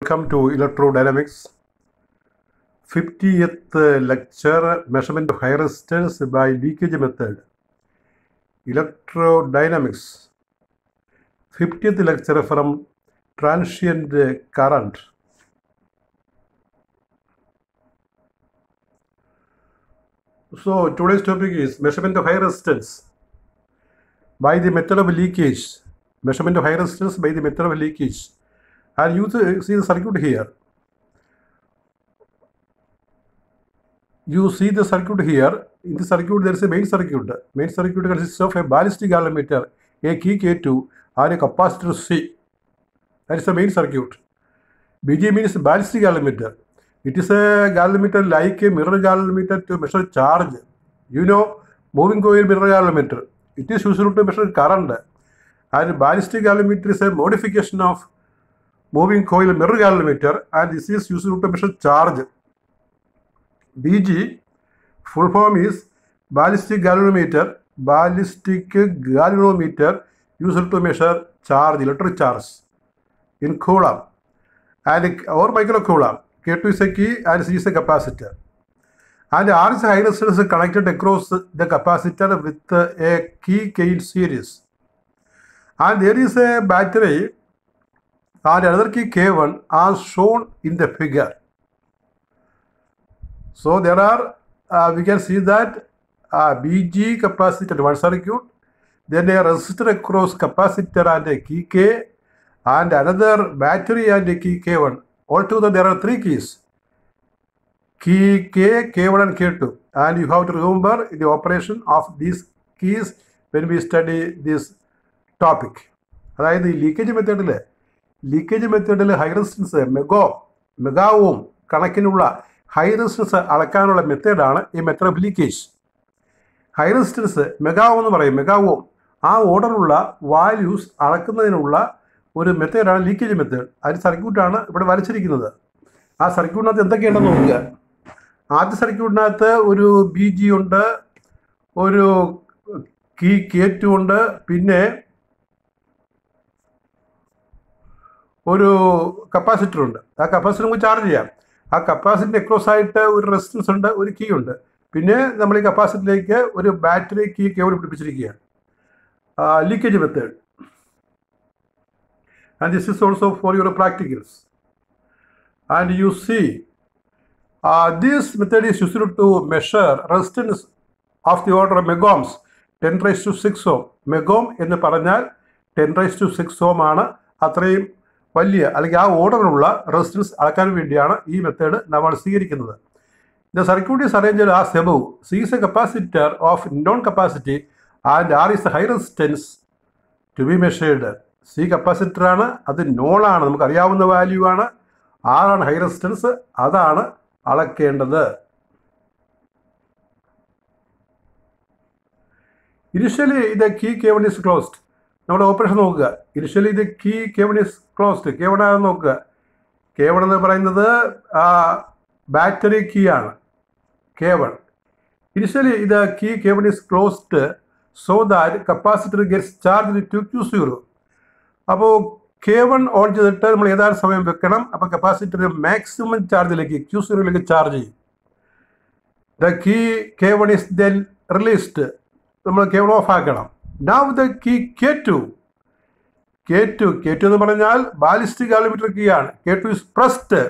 Welcome to Electrodynamics. 50th lecture Measurement of high resistance by leakage method. Electrodynamics. 50th lecture from transient current. So today's topic is measurement of high resistance by the method of leakage. Measurement of high resistance by the method of leakage. And you th- see the circuit here. You see the circuit here. In the circuit, there is a main circuit. Main circuit consists of a ballistic galvanometer, a key K2, and a capacitor C. That is the main circuit. BG means ballistic galvanometer. It is a galvanometer like a mirror galvanometer to measure charge. You know, moving coil mirror galvanometer. It is used to measure current. And ballistic galvanometer is a modification of moving coil mirror galvanometer, and this is used to measure charge. BG, full form is ballistic galvanometer. Ballistic galvanometer used to measure charge, electric charge in coulomb and or microcoulomb. K2 is a key and C is a capacitor. And R is a high resistance connected across the capacitor with a key K in series. And there is a battery and another key K1 as shown in the figure. So there are, uh, we can see that uh, BG capacitor one circuit, then a resistor across capacitor and a key K, and another battery and a key K1. Altogether there are three keys. Key K, K1 and K2. And you have to remember the operation of these keys when we study this topic. അതായത് ഈ leakage മെത്തേഡിൽ leakage മെത്തേഡിൽ high resistance മെഗോ മെഗാവും കണക്കിനുള്ള high resistance അളക്കാനുള്ള മെത്തേഡാണ് ഈ method of leakage high resistance megohm എന്ന് പറയും മെഗാവോം ആ ഓർഡറുള്ള വാല്യൂസ് അളക്കുന്നതിനുള്ള ഒരു മെത്തേഡാണ് ലീക്കേജ് മെത്തേഡ് അതിന് സർക്യൂട്ടാണ് ഇവിടെ വരച്ചിരിക്കുന്നത് ആ സർക്യൂട്ടിനകത്ത് എന്തൊക്കെയുണ്ടെന്ന് നോക്കുക ആദ്യ സർക്യൂട്ടിനകത്ത് ഒരു ബി ജി ഉണ്ട് ഒരു കീ കേറ്റു ഉണ്ട് പിന്നെ ഒരു കപ്പാസിറ്റർ ഉണ്ട് ആ കപ്പാസിറ്റർ നമുക്ക് ചാർജ് ചെയ്യാം ആ കപ്പാസിറ്റർ എക്രോസ് ആയിട്ട് ഒരു റെസിസ്റ്റൻസ് ഉണ്ട് ഒരു കീ ഉണ്ട് പിന്നെ നമ്മൾ ഈ കപ്പാസിറ്ററിലേക്ക് ഒരു ബാറ്ററി കീ കേബിൾ പിടിപ്പിച്ചിരിക്കുകയാണ് leakage method and this is also for your practicals. And you see, uh, this method is used to measure resistance of the order of megohms, 10 raised to 6 ohm. Megohm എന്ന് പറഞ്ഞാൽ ten raise to six ohm ആണ് അത്രയും വലിയ അല്ലെങ്കിൽ ആ ഓർഡറിലുള്ള resistance അളക്കാൻ വേണ്ടിയാണ് ഈ മെത്തേഡ് നമ്മൾ സ്വീകരിക്കുന്നത് ദ സർക്യൂട്ട് ഈസ് അറേഞ്ച് ആ സെബു C is a capacitor of known capacity and R is high resistance to be measured C capacitor ആണ് അത് നോൺ ആണ് നമുക്ക് അറിയാവുന്ന വാല്യൂ ആണ് ആറാണ് ഹൈ റെസിസ്റ്റൻസ് അതാണ് അളക്കേണ്ടത് ഇനിഷ്യലി ഇത് കീ കേവൺ ഇസ് ക്ലോസ്ഡ് നമ്മുടെ ഓപ്പറേഷൻ നോക്കുക ഇനിഷ്യലി ഇത് key K one is closed K one ആണെന്ന് നോക്കുക കേവൺ എന്ന് പറയുന്നത് ബാറ്ററി കീ ആണ് കേവൺ ഇനിഷ്യലി ഇത് key K one is closed so that capacitor gets charge to Q zero അപ്പോൾ കെ വൺ ഓൺ ചെയ്തിട്ട് നമ്മൾ ഏതാനും സമയം വെക്കണം അപ്പോൾ കപ്പാസിറ്റർ മാക്സിമം ചാർജിലേക്ക് ക്യൂ സീറോയിലേക്ക് ചാർജ് ചെയ്യും the key K one is then released നമ്മൾ കെ വൺ ഓഫ് ആക്കണം now the key K two K two K two എന്ന് പറഞ്ഞാൽ ബാലിസ്റ്റിക് കാലോമീറ്റർ കീ ആണ് K two is pressed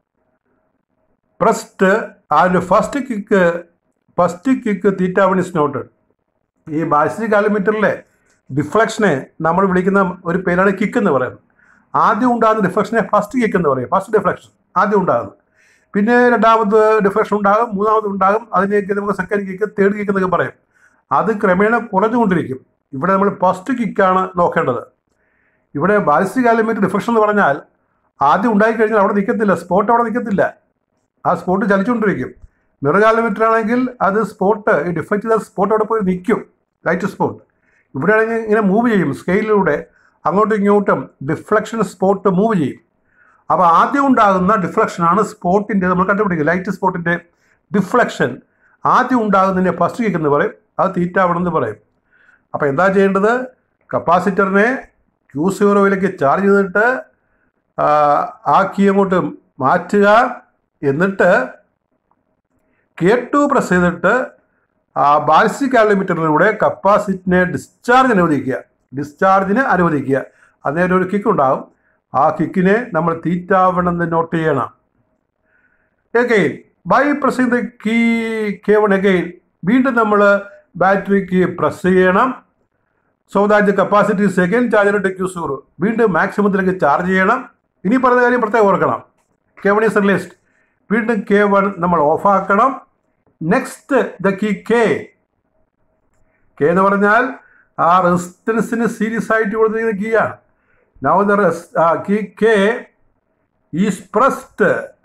pressed and first kick first kick theta one is noted ഈ ballistic കാലോമീറ്ററിലെ ഡിഫ്ലക്ഷനെ നമ്മൾ വിളിക്കുന്ന ഒരു പേരാണ് കിക്ക് എന്ന് പറയുന്നത് ആദ്യം ഉണ്ടാകുന്ന ഡിഫ്ലക്ഷനെ ഫസ്റ്റ് കിക്ക് എന്ന് പറയും ഫസ്റ്റ് ഡിഫ്ലക്ഷൻ ആദ്യം ഉണ്ടാകുന്നത് പിന്നെ രണ്ടാമത് ഡിഫ്ലക്ഷൻ ഉണ്ടാകും മൂന്നാമത് ഉണ്ടാകും അതിലേക്ക് നമുക്ക് സെക്കൻഡ് കിക്ക് തേർഡ് കിക്ക് എന്നൊക്കെ പറയും അത് ക്രമേണ കുറഞ്ഞുകൊണ്ടിരിക്കും ഇവിടെ നമ്മൾ ഫസ്റ്റ് കിക്കാണ് നോക്കേണ്ടത് ഇവിടെ ബാലിസ്റ്റിക് കാലമേറ്റ് ഡിഫ്ലക്ഷൻ എന്ന് പറഞ്ഞാൽ ആദ്യം ഉണ്ടായി കഴിഞ്ഞാൽ അവിടെ നിൽക്കത്തില്ല സ്പോട്ട് അവിടെ നിൽക്കത്തില്ല ആ സ്പോട്ട് ചലിച്ചുകൊണ്ടിരിക്കും മിറർ കാലമീറ്റർ ആണെങ്കിൽ അത് സ്പോട്ട് ഈ ഡിഫ്ലക്റ്റ് ചെയ്ത സ്പോട്ട് അവിടെ പോയി നിൽക്കും ലൈറ്റ് സ്പോട്ട് ഇവിടെ ആണെങ്കിൽ ഇങ്ങനെ മൂവ് ചെയ്യും സ്കെയിലിലൂടെ അങ്ങോട്ടും ഇങ്ങോട്ടും ഡിഫ്ലക്ഷൻ സ്പോട്ട് മൂവ് ചെയ്യും അപ്പോൾ ആദ്യം ഉണ്ടാകുന്ന ഡിഫ്ലക്ഷനാണ് സ്പോട്ടിൻ്റെ നമ്മൾ കണ്ടുപിടിക്കുക ലൈറ്റ് സ്പോട്ടിൻ്റെ ഡിഫ്ലക്ഷൻ ആദ്യം ഉണ്ടാകുന്നതിനെ ഫസ്റ്റ് കിക്ക് എന്ന് പറയും അത് തീറ്റാവണമെന്ന് പറയും അപ്പോൾ എന്താ ചെയ്യേണ്ടത് കപ്പാസിറ്ററിനെ ക്യൂ സീറോയിലേക്ക് ചാർജ് ചെയ്തിട്ട് ആ, ആ കീ അങ്ങോട്ട് മാറ്റുക എന്നിട്ട് കെ ടു പ്രസ് ചെയ്തിട്ട് ആ ബാലിസ്റ്റിക് കാലോമീറ്ററിലൂടെ കപ്പാസിറ്റിനെ ഡിസ്ചാർജ് അനുവദിക്കുക ഡിസ്ചാർജിന് അനുവദിക്കുക അന്നേരം ഒരു കിക്ക് ഉണ്ടാകും ആ കിക്കിനെ നമ്മൾ തീറ്റാവണമെന്ന് നോട്ട് ചെയ്യണം again by pressing the key K one again വീണ്ടും നമ്മൾ ബാറ്ററിക്ക് പ്രസ് ചെയ്യണം so that the capacity second charged to സൂർ വീണ്ടും മാക്സിമത്തിലേക്ക് ചാർജ് ചെയ്യണം ഇനി പറഞ്ഞ കാര്യം പ്രത്യേകം ഓർക്കണം കെ വൺ ഈസ് റിലീസ്ഡ് വീണ്ടും കെ വൺ നമ്മൾ ഓഫാക്കണം next the key K K എന്ന് പറഞ്ഞാൽ ആ റെസിസ്റ്റൻസിന് സീരീസ് ആയിട്ട് കൊടുത്തിരിക്കുന്ന കീ ആണ് now the key K is pressed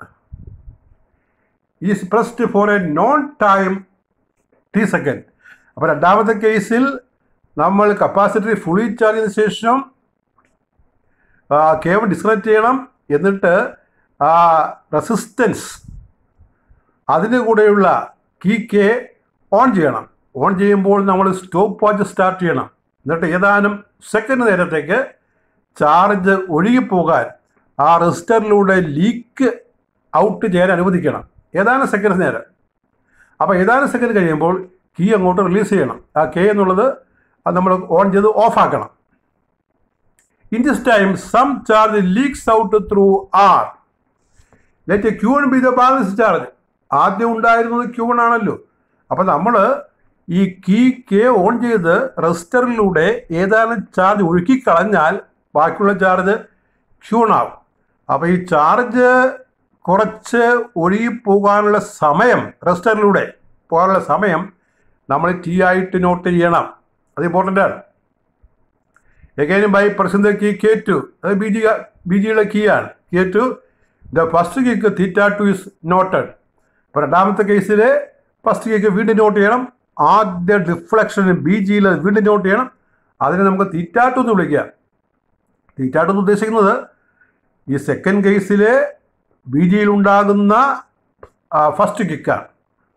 is pressed for A non time T second അപ്പോൾ രണ്ടാമത്തെ കേസിൽ നമ്മൾ കപ്പാസിറ്റി ഫുള്ളി ചാർജ് ചെയ്തതിനു ശേഷം കേവൽ ഡിസ്കണക്ട് ചെയ്യണം എന്നിട്ട് ആ റെസിസ്റ്റൻസ് അതിന് കൂടെയുള്ള കീ കെ ഓൺ ചെയ്യണം ഓൺ ചെയ്യുമ്പോൾ നമ്മൾ സ്റ്റോപ്പ് വാച്ച് സ്റ്റാർട്ട് ചെയ്യണം എന്നിട്ട് ഏതാനും സെക്കൻഡ് നേരത്തേക്ക് ചാർജ് ഒഴുകിപ്പോകാൻ ആ റെസിസ്റ്ററിലൂടെ ലീക്ക് ഔട്ട് ചെയ്യാൻ അനുവദിക്കണം ഏതാനും സെക്കൻഡ് നേരം അപ്പോൾ ഏതാനും സെക്കൻഡ് കഴിയുമ്പോൾ കീ അങ്ങോട്ട് റിലീസ് ചെയ്യണം ആ കെ എന്നുള്ളത് അത് നമ്മൾ ഓൺ ചെയ്ത് ഓഫ് ആക്കണം in this time some charge leaks out through R let Q one be the balance charge ആദ്യം ഉണ്ടായിരുന്നത് ക്യൂ വൺ ആണല്ലോ അപ്പോൾ നമ്മൾ ഈ കീ കെ ഓൺ ചെയ്ത് റെസിസ്റ്ററിലൂടെ ഏതാനും ചാർജ് ഒഴുക്കി കളഞ്ഞാൽ ബാക്കിയുള്ള ചാർജ് ക്യൂ വൺ ആവും അപ്പോൾ ഈ ചാർജ് കുറച്ച് ഒഴുകി പോകാനുള്ള സമയം റെസിസ്റ്ററിലൂടെ പോകാനുള്ള സമയം നമ്മൾ ടി ആയിട്ട് നോട്ട് ചെയ്യണം അത് ഇമ്പോർട്ടൻ്റ് ആണ് എഗൈനും by pressing key K two അത് ബി ജി ബി ജിയുടെ കീ ആണ് K two the first kick theta two is noted അപ്പോൾ രണ്ടാമത്തെ കേസിൽ ഫസ്റ്റ് കീക്ക് വീണ്ടും നോട്ട് ചെയ്യണം ആദ്യ ഡിഫ്ലക്ഷൻ ബി ജിയിൽ വീണ്ടും നോട്ട് ചെയ്യണം അതിനെ നമുക്ക് തീറ്റ ടു എന്ന് വിളിക്കാം തീറ്റ ടു എന്ന് ഉദ്ദേശിക്കുന്നത് ഈ സെക്കൻഡ് കേസിൽ ബി ജിയിൽ ഉണ്ടാകുന്ന ഫസ്റ്റ് കിക്കാണ്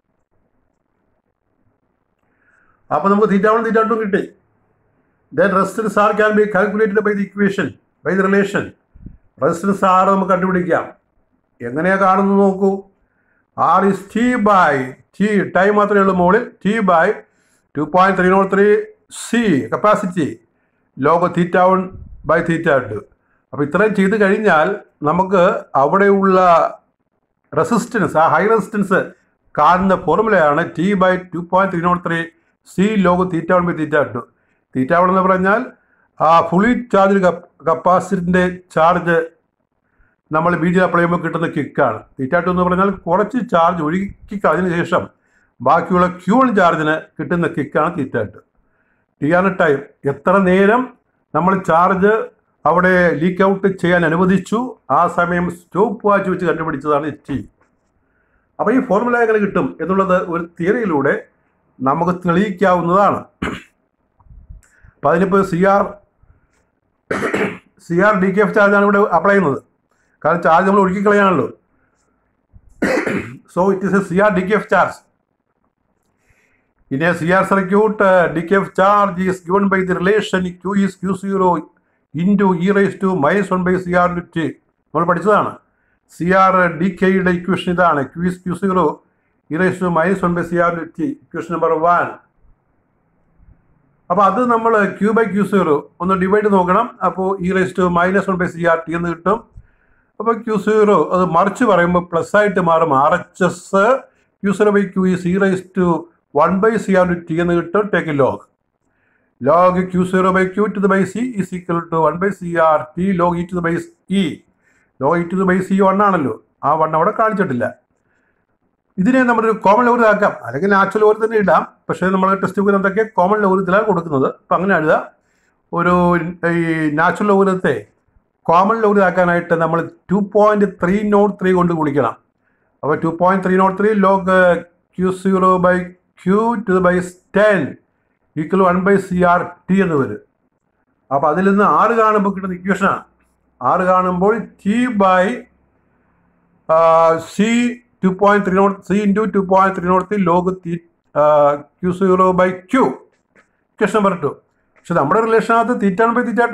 അപ്പോൾ നമുക്ക് തീറ്റ വൺ തീറ്റ ടു കിട്ടി then resistance R can be calculated by the equation by the relation resistance R നമുക്ക് കണ്ടുപിടിക്കാം എങ്ങനെയാണ് കാണുന്നത് നോക്കൂ R is T by T time മാത്രമേ ഉള്ളൂ മുകളിൽ T by two point three not three C capacity log theta one by theta two അപ്പോൾ ഇത്രയും ചെയ്ത് കഴിഞ്ഞാൽ നമുക്ക് അവിടെയുള്ള റെസിസ്റ്റൻസ് ആ ഹൈ റെസിസ്റ്റൻസ് കാണുന്ന ഫോർമുലയാണ് T by two point three not three C log theta one by theta two theta one എന്ന് പറഞ്ഞാൽ ആ ഫുള്ളി ചാർജ് കപ്പാസിറ്റിൻ്റെ ചാർജ് നമ്മൾ ബി ജി അപ്ലൈ ചെയ്യുമ്പോൾ കിട്ടുന്ന കിക്കാണ് തീറ്റ ടു എന്ന് പറഞ്ഞാൽ കുറച്ച് ചാർജ് ഒഴുക്കി കളഞ്ഞതിന് ശേഷം ബാക്കിയുള്ള ക്യൂ വൺ ചാർജിന് കിട്ടുന്ന കിക്കാണ് തീറ്റ ടു ടി ആണ് ടൈം എത്ര നേരം നമ്മൾ ചാർജ് അവിടെ ലീക്ക് ഔട്ട് ചെയ്യാൻ അനുവദിച്ചു ആ സമയം സ്റ്റോപ്പ് വാച്ച് വെച്ച് കണ്ടുപിടിച്ചതാണ് ടി അപ്പോൾ ഈ ഫോർമുല എങ്ങനെ കിട്ടും എന്നുള്ളത് ഒരു തിയറിയിലൂടെ നമുക്ക് തെളിയിക്കാവുന്നതാണ് അപ്പോൾ അതിനിപ്പോൾ C R C R D K F ചാർജാണ് ഇവിടെ അപ്ലൈ ചെയ്യുന്നത് കാരണം ചാർജ് നമ്മൾ ഒഴുക്കി കളയാണല്ലോ so it is a C R D K F charge In a CR circuit, uh, decay charge is given by the relation Q is Q0 into e raised to minus 1 by CR into T. നമ്മൾ പഠിച്ചതാണ് C R D കെയുടെ equation ഇതാണ് Q is Q zero e raise to minus one by C R T equation number one അപ്പോൾ അത് നമ്മൾ Q by Q zero ഒന്ന് divide നോക്കണം അപ്പോൾ e raise to minus one by C R T എന്ന് കിട്ടും അപ്പോൾ ക്യൂ സീറോ അത് മറിച്ച് പറയുമ്പോൾ പ്ലസ് ആയിട്ട് മാറും R H S Q zero by Q is e raise to one by C R T എന്ന് കിട്ടും take log log Q zero by Q to the base is equal to one by C R T log e to the base e log e to the base one ആണല്ലോ ആ one അവിടെ കാണിച്ചിട്ടില്ല ഇതിനെ നമ്മളൊരു common ലോകത്തിലാക്കാം അല്ലെങ്കിൽ natural ലോകത്തിൽ തന്നെ ഇടാം പക്ഷേ നമ്മൾ ടെക്സ്റ്റ് ബുക്കിൽ എന്തൊക്കെ കോമൺ ലോകത്തിലാണ് കൊടുക്കുന്നത് അപ്പം അങ്ങനെ എഴുതുക ഒരു ഈ നാച്ചുറൽ ലോകത്തെ കോമൺ ലോകത്തിലാക്കാനായിട്ട് നമ്മൾ two point three not three കൊണ്ട് ഗുണിക്കണം അപ്പോൾ two point three not three log Q zero by Q to base ten equal one by C R T എന്ന് വരും അപ്പോൾ അതിൽ നിന്ന് ആറ് കാണുമ്പോൾ കിട്ടുന്ന ഇക്വേഷനാണ് ആറ് കാണുമ്പോൾ T by C two point three nought C into two point three not three log the Q zero by Q equation number two പക്ഷെ നമ്മുടെ റിലേഷനകത്ത് തീറ്റ ബൈ തീറ്റ ടു ആണ്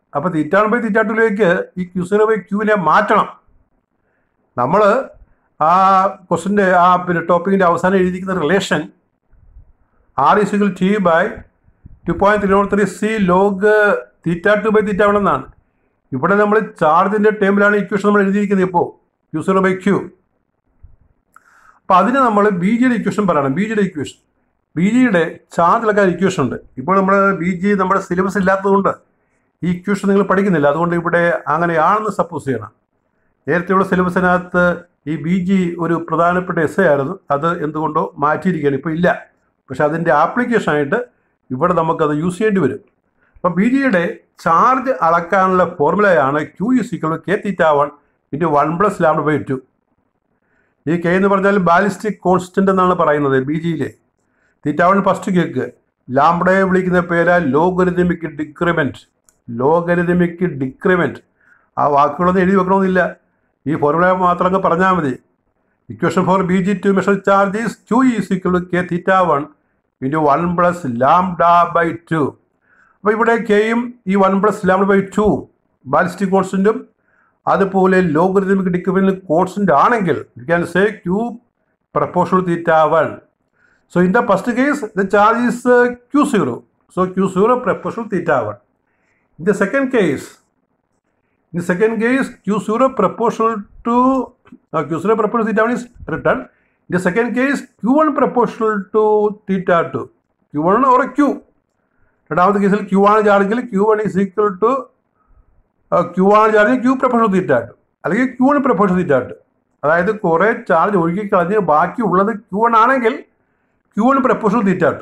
അപ്പോൾ തീറ്റ വൺ ബൈ തീറ്റ ടുവിലേക്ക് ഈ ക്യൂ സീറോ ബൈ ക്യൂവിനെ മാറ്റണം നമ്മൾ ആ ക്വസ്റ്റിൻ്റെ ആ പിന്നെ ടോപ്പിക്കിൻ്റെ അവസാനം എഴുതിയിരിക്കുന്ന relation R is equal T by two point three not three C log theta two by theta one എന്നാണ് ഇവിടെ നമ്മൾ ചാർജിൻ്റെ ടേമിലാണ് ഇക്വേഷൻ നമ്മൾ എഴുതിയിരിക്കുന്നത് ഇപ്പോൾ ക്യൂ സീറോ ബൈ ക്യൂ അപ്പോൾ അതിന് നമ്മൾ ബി ജിയുടെ ഇക്വേഷൻ പറയണം ബി ജിയുടെ ഇക്വേഷൻ ബി ജിയുടെ ചാർജിലൊക്കെ ഇക്വേഷൻ ഉണ്ട് ഇപ്പോൾ നമ്മൾ ബി ജി നമ്മുടെ സിലബസ് ഇല്ലാത്തതുകൊണ്ട് ഈ ഇക്വേഷൻ നിങ്ങൾ പഠിക്കുന്നില്ല അതുകൊണ്ട് ഇവിടെ അങ്ങനെയാണെന്ന് സപ്പോസ് ചെയ്യണം നേരത്തെയുള്ള സിലബസിനകത്ത് ഈ ബി ജി ഒരു പ്രധാനപ്പെട്ട എസ് ആയിരുന്നു അത് എന്തുകൊണ്ടോ മാറ്റിയിരിക്കുകയാണ് ഇപ്പോൾ ഇല്ല പക്ഷെ അതിൻ്റെ ആപ്ലിക്കേഷനായിട്ട് ഇവിടെ നമുക്കത് യൂസ് ചെയ്യേണ്ടി വരും അപ്പോൾ ബി ജിയുടെ ചാർജ് അളക്കാനുള്ള ഫോർമുലയാണ് Q is equal K theta one into one plus lambda by two ഈ കെ എന്ന് പറഞ്ഞാൽ ബാലിസ്റ്റിക് കോൺസ്റ്റന്റ് എന്നാണ് പറയുന്നത് ബി ജിയിലെ തീറ്റ വൺ ഫസ്റ്റ് കേക്ക് ലാംബഡയെ വിളിക്കുന്ന പേര് ലോഗരിതമിക് ഡിക്രിമെൻറ്റ് ലോഗരിതമിക് ഡിക്രിമെൻറ്റ് ആ വാക്കുകളൊന്നും എഴുതി വെക്കണമെന്നില്ല ഈ ഫോർമുല മാത്രം അങ്ങ് പറഞ്ഞാൽ മതി equation for B G to measure charge is Q is equal K theta one into one plus lambda by two അപ്പോൾ ഇവിടെ കെയും ഈ one plus lambda by two ballistic കോൺസ്റ്റൻറ്റും അതുപോലെ ലോഗരിതമിക് ഡിക്രിമെൻറ്റ് കോൺസ്റ്റൻ്റ് ആണെങ്കിൽ you can say Q proportional theta one So in the first case, the charge is uh, Q0. So Q0 proportional theta 1. In the second case, in the second case, Q0 proportional to uh, Q0 proportional theta 1 is written. In the second case, Q1 proportional to theta 2. Q1 or a Q. രണ്ടാമത്തെ കേസിൽ Q ആണ് ചാർജെങ്കിൽ Q one is equal to Q ആണ് charge Q proportional theta two അല്ലെങ്കിൽ Q one proportional theta two അതായത് കുറേ charge ഒഴുകി കളഞ്ഞ് ബാക്കി ഉള്ളത് ക്യൂ വൺ ആണെങ്കിൽ Q one proportional theta two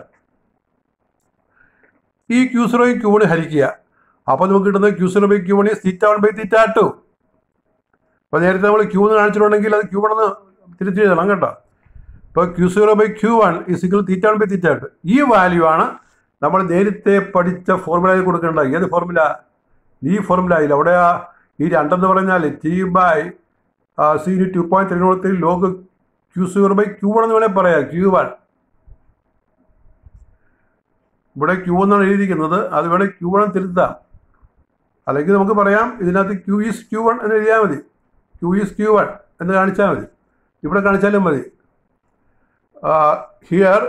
ഈ ക്യൂ സീറോയും ക്യൂ വൺ ഹരിക്കുക അപ്പോൾ നമുക്ക് കിട്ടുന്നത് Q zero by Q one is theta one by theta two അപ്പോൾ നേരത്തെ നമ്മൾ ക്യൂ എന്ന് കാണിച്ചിട്ടുണ്ടെങ്കിൽ അത് ക്യൂ വൺ എന്ന് തിരിച്ച് എഴുതണം കേട്ടോ ഇപ്പോൾ Q zero by Q one is equal theta one by theta two ഈ വാല്യൂ ആണ് നമ്മൾ നേരത്തെ പഠിച്ച ഫോർമുലയിൽ കൊടുക്കേണ്ടത് ഏത് ഫോർമുല ഈ ഫോർമുലയിൽ അവിടെ ആ ഈ രണ്ടെന്ന് പറഞ്ഞാൽ T by C two point three not three log Q zero by Q one എന്ന് വേണമെങ്കിൽ പറയാം ക്യൂ വൺ ഇവിടെ ക്യൂ എന്നാണ് എഴുതിയിരിക്കുന്നത് അത് വേണേൽ ക്യൂ വൺ തിരുത്താം അല്ലെങ്കിൽ നമുക്ക് പറയാം ഇതിനകത്ത് ക്യൂ ഈസ് ക്യൂ വൺ എന്ന് എഴുതിയാൽ മതി ക്യൂ ഈസ് ക്യൂ വൺ എന്ന് കാണിച്ചാൽ മതി ഇവിടെ കാണിച്ചാലും മതി here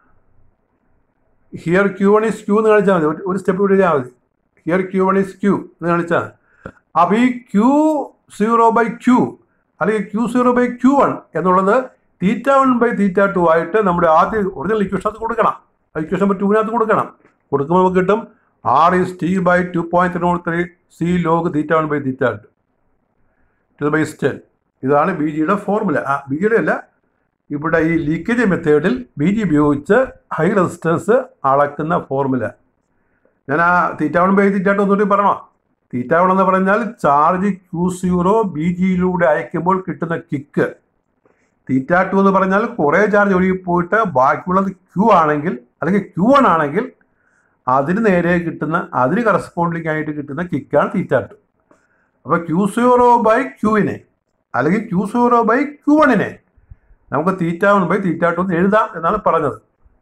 here Q one is Q എന്ന് കാണിച്ചാൽ മതി ഒരു- ഒരു സ്റ്റെപ്പ് ഇവിടെ എഴുതിയാൽ മതി here Q one is Q എന്ന് കാണിച്ചാൽ മതി അപ്പോൾ ഈ ക്യൂ സീറോ ബൈ ക്യൂ അല്ലെങ്കിൽ Q zero by Q one എന്നുള്ളത് theta one by theta two ആയിട്ട് നമ്മുടെ ആദ്യ ഒറിജിനൽ ഇക്വേഷൻ അത് കൊടുക്കണം ഇക്വേഷൻ നമ്പർ ടൂവിനകത്ത് കൊടുക്കണം കൊടുക്കുമ്പോൾ നമുക്ക് കിട്ടും R is T by two point three not three C log theta one by theta two to base ten ഇതാണ് ബി ജിയുടെ ഫോർമുല ആ ബി ജിയുടെ അല്ല ഇവിടെ ഈ ലീക്കേജ് മെത്തേഡിൽ ബി ജി ഉപയോഗിച്ച് ഹൈ റെസിസ്റ്റൻസ് അളക്കുന്ന ഫോർമുല ഞാൻ ആ theta one by theta two ഒന്നുകൂടി പറയണോ തീറ്റ വൺ എന്ന് പറഞ്ഞാൽ ചാർജ് ക്യൂ സീറോ ബി ജിയിലൂടെ അയക്കുമ്പോൾ കിട്ടുന്ന കിക്ക് തീറ്റ ടു എന്ന് പറഞ്ഞാൽ കുറേ ചാർജ് ഒഴുകി പോയിട്ട് ബാക്കിയുള്ളത് ക്യൂ ആണെങ്കിൽ അല്ലെങ്കിൽ ക്യൂ വൺ ആണെങ്കിൽ അതിന് നേരെ കിട്ടുന്ന അതിന് കറസ്പോണ്ടിങ് ആയിട്ട് കിട്ടുന്ന കിക്കാണ് തീറ്റ ടു അപ്പോൾ ക്യൂ സീറോ ബൈ ക്യൂവിനെ അല്ലെങ്കിൽ ക്യൂ സീറോ ബൈ ക്യൂ വണ്ണിനെ നമുക്ക് theta one by theta two എന്ന് എഴുതാം എന്നാണ് പറഞ്ഞത്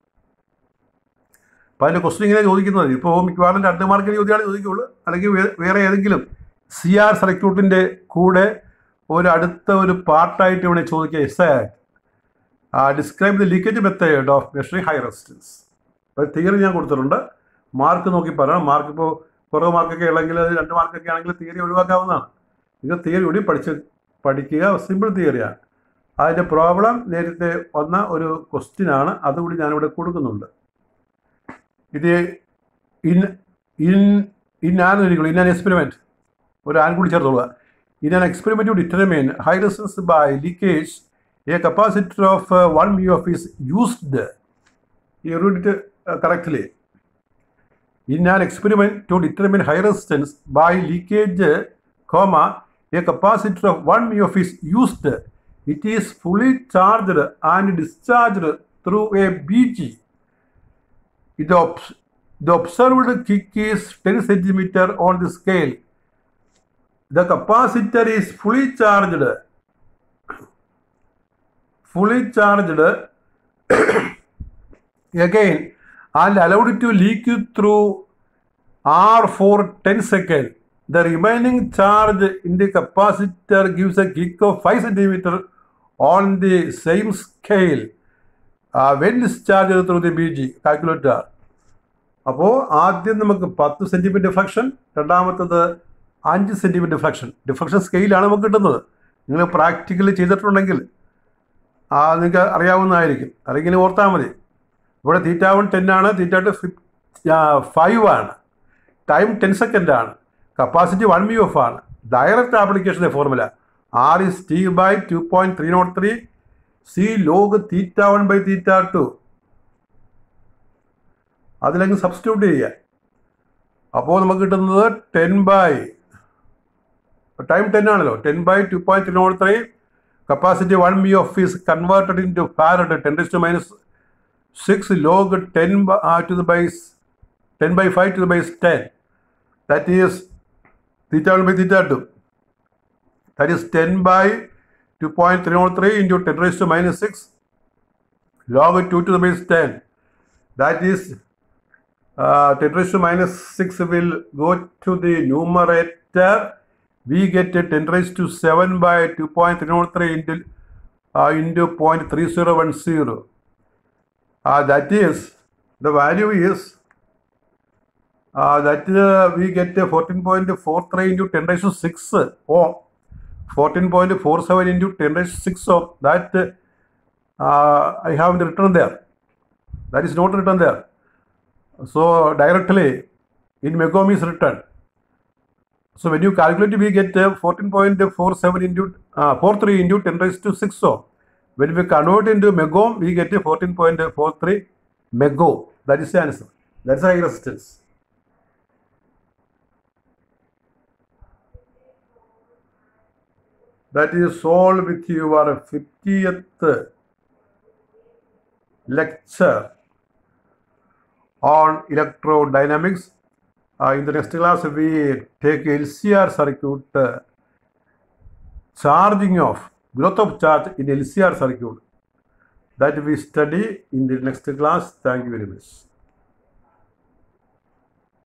അപ്പോൾ അതിൻ്റെ ക്വസ്റ്റ്യൻ ഇങ്ങനെ ചോദിക്കുന്നത് ഇപ്പോൾ മിക്കവാറും രണ്ട് മാർക്കിന് ചോദ്യമാണ് ചോദിക്കുള്ളൂ അല്ലെങ്കിൽ വേ- വേറെ ഏതെങ്കിലും സി ആർ സർക്യൂട്ടിൻ്റെ കൂടെ ഒരു അടുത്ത ഒരു പാർട്ടായിട്ട് ഇവിടെ ചോദിക്കുക എസ് ആയിട്ട് describe the leakage method of measuring high resistance അപ്പോൾ തിയറി ഞാൻ കൊടുത്തിട്ടുണ്ട് മാർക്ക് നോക്കി പറയണം മാർക്ക് ഇപ്പോൾ കുറവ് മാർക്കൊക്കെ ഉള്ളെങ്കിൽ അത് രണ്ട് മാർക്കൊക്കെ ആണെങ്കിൽ തിയറി ഒഴിവാക്കാവുന്നതാണ് ഇത് തിയറി കൂടി പഠിച്ച് പഠിക്കുക സിമ്പിൾ തിയറിയാണ് അതിൻ്റെ പ്രോബ്ലം നേരത്തെ വന്ന ഒരു ക്വസ്റ്റ്യൻ ആണ് അതുകൂടി ഞാനിവിടെ കൊടുക്കുന്നുണ്ട് ഇത് in in in an in an experiment ഒരു ആൻ കൂടി ചേർത്തോളുക in an experiment to determine high resistance by leakage a capacitor of one mu of is used you read it uh, correctly. In an experiment to determine high resistance by leakage, comma, a capacitor of 1 mho is used. It is fully charged and discharged through a BG. The, obs- the observed kick is 10 centimeter on the scale. The capacitor is fully charged. Fully charged again and allowed it to leak through R for 10 second the remaining charge in the capacitor gives a kick of 5 centimeter on the same scale uh, when discharged through the BG calculator. അപ്പോൾ ആദ്യം നമുക്ക് പത്ത് centimetre deflection രണ്ടാമത്തത് അഞ്ച് centimetre deflection deflection സ്കെയിലാണ് നമുക്ക് കിട്ടുന്നത് നിങ്ങൾ practically ചെയ്തിട്ടുണ്ടെങ്കിൽ ആ നിങ്ങൾക്ക് അറിയാവുന്നതായിരിക്കും അല്ലെങ്കിൽ ഓർത്താൽ മതി ഇവിടെ തീറ്റ വൺ ടെൻ ആണ് തീറ്റ ടു ഫൈവ് ആണ് ടൈം ടെൻ സെക്കൻഡ് ആണ് കപ്പാസിറ്റി വൺ മ്യൂ എഫ് ആണ് ഡയറക്റ്റ് ആപ്ലിക്കേഷൻ്റെ formula R is T by two point three not three C log theta one by theta two അതിലങ്ങ് സബ്സ്റ്റിറ്റ്യൂട്ട് ചെയ്യുക അപ്പോൾ നമുക്ക് കിട്ടുന്നത് ടെൻ ബൈ ടൈം ടെൻ ആണല്ലോ ten by two point three not three capacity one mu F is converted into farad ten to minus six log ten to the base ten by five to the base ten that is theta 1 by theta 2 that is 10 by 2.303 into 10 raised to minus 6 log 2 to the base 10 that is uh, 10 raised to minus 6 will go to the numerator we get 10 raised to 7 by 2.303 into uh, into 0.3010 uh, that is the value is uh, that uh, we get uh, 14.43 into 10 raised to 6 ohm 14.47 into 10 raised to 6 ohm that uh, I have written there that is not written there so directly in megom is written so when you calculate we get uh, 14.47 into uh, 43 into 10 raised to 6 ohm when we convert into megom we get uh, 14.43 mego that is the answer that's high resistance that is solved with your 50th lecture on electrodynamics. Uh, in the next class, we take LCR circuit, uh, charging of growth of charge in LCR circuit that we study in the next class. Thank you very much.